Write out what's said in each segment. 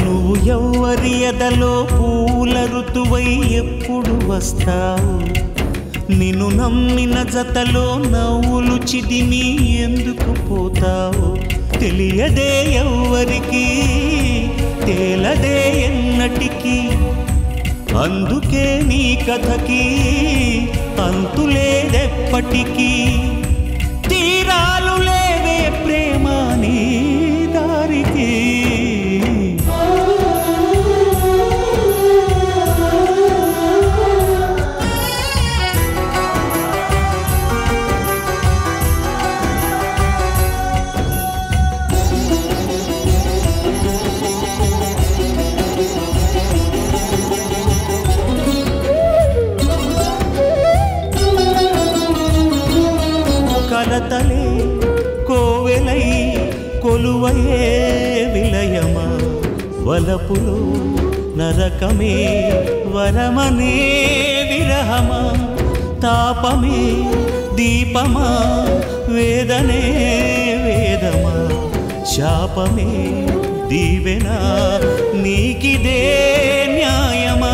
నువ్వు ఎవ్వరి ఎదలో పూల ఋతువై ఎప్పుడు వస్తావు నిన్ను నమ్మిన జతలో నవ్వులు చిదిమి ఎందుకు పోతావు తెలియదే ఎవ్వరికి తేలదే ఎన్నటికీ అందుకే నీ కథకి అంతులేదెప్పటికీ తీరాలు లేవే ప్రేమ నీ దారికి కలతలే కోవెలై కొలువయే విలయమా వలపులో నరకమే వరమనే విరహమా తాపమే దీపమా వేదనే వేదమా శాపమే దీవెనా నీకిదే న్యాయమా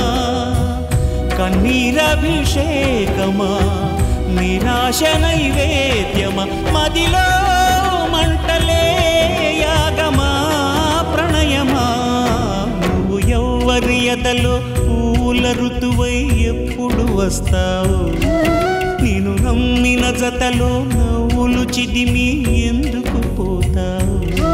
కన్నీరభిషేకమా నిరాశ నైవేద్యమా మదిలో మంటలే యాగమా ప్రణయమా నువ్వు ఎవ్వరి ఎదలో పూల ఋతువై ఎప్పుడు వస్తావు నేను నమ్మిన జతలో నవ్వులు చిదిమి ఎందుకు పోతావు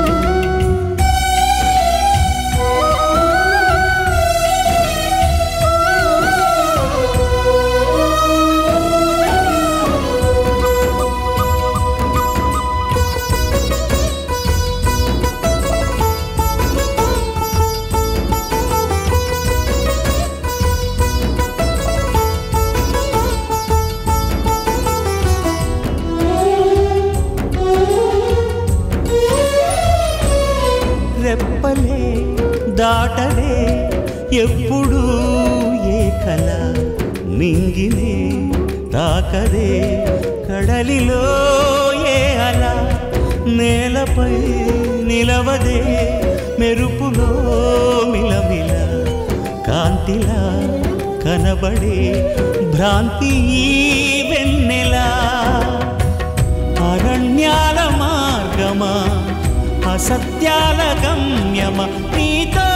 రెప్పలే దాటలే ఎప్పుడు ఏ కల మింగినే తాకదే కడలిలో ఏ అల నేలపై నిలవదే మెరుపులో మిలమిల కాంతిలా కనబడే భ్రాంతి ఈ వెన్నెలా అరణ్యాల మార్గమా అసత్యాల గమ్యమా నీతో